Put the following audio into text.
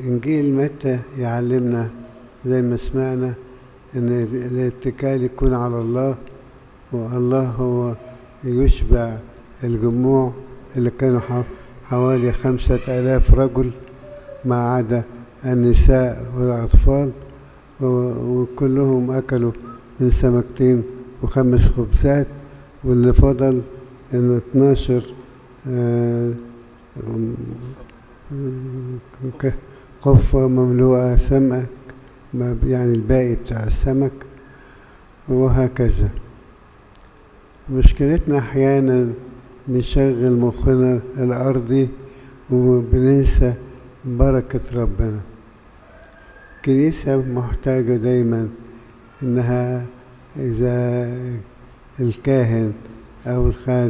إنجيل متى يعلمنا زي ما سمعنا إن الاتكال يكون على الله والله هو يشبع الجموع اللي كانوا حوالي خمسة آلاف رجل ما عدا النساء والأطفال وكلهم أكلوا من سمكتين وخمس خبزات واللي فضل إنه 12 قفة مملوءة سمك يعني الباقي بتاع السمك وهكذا مشكلتنا أحيانا نشغل مخنا الأرضي وبننسى بركة ربنا الكنيسة محتاجة دايما إنها إذا الكاهن أو الخادم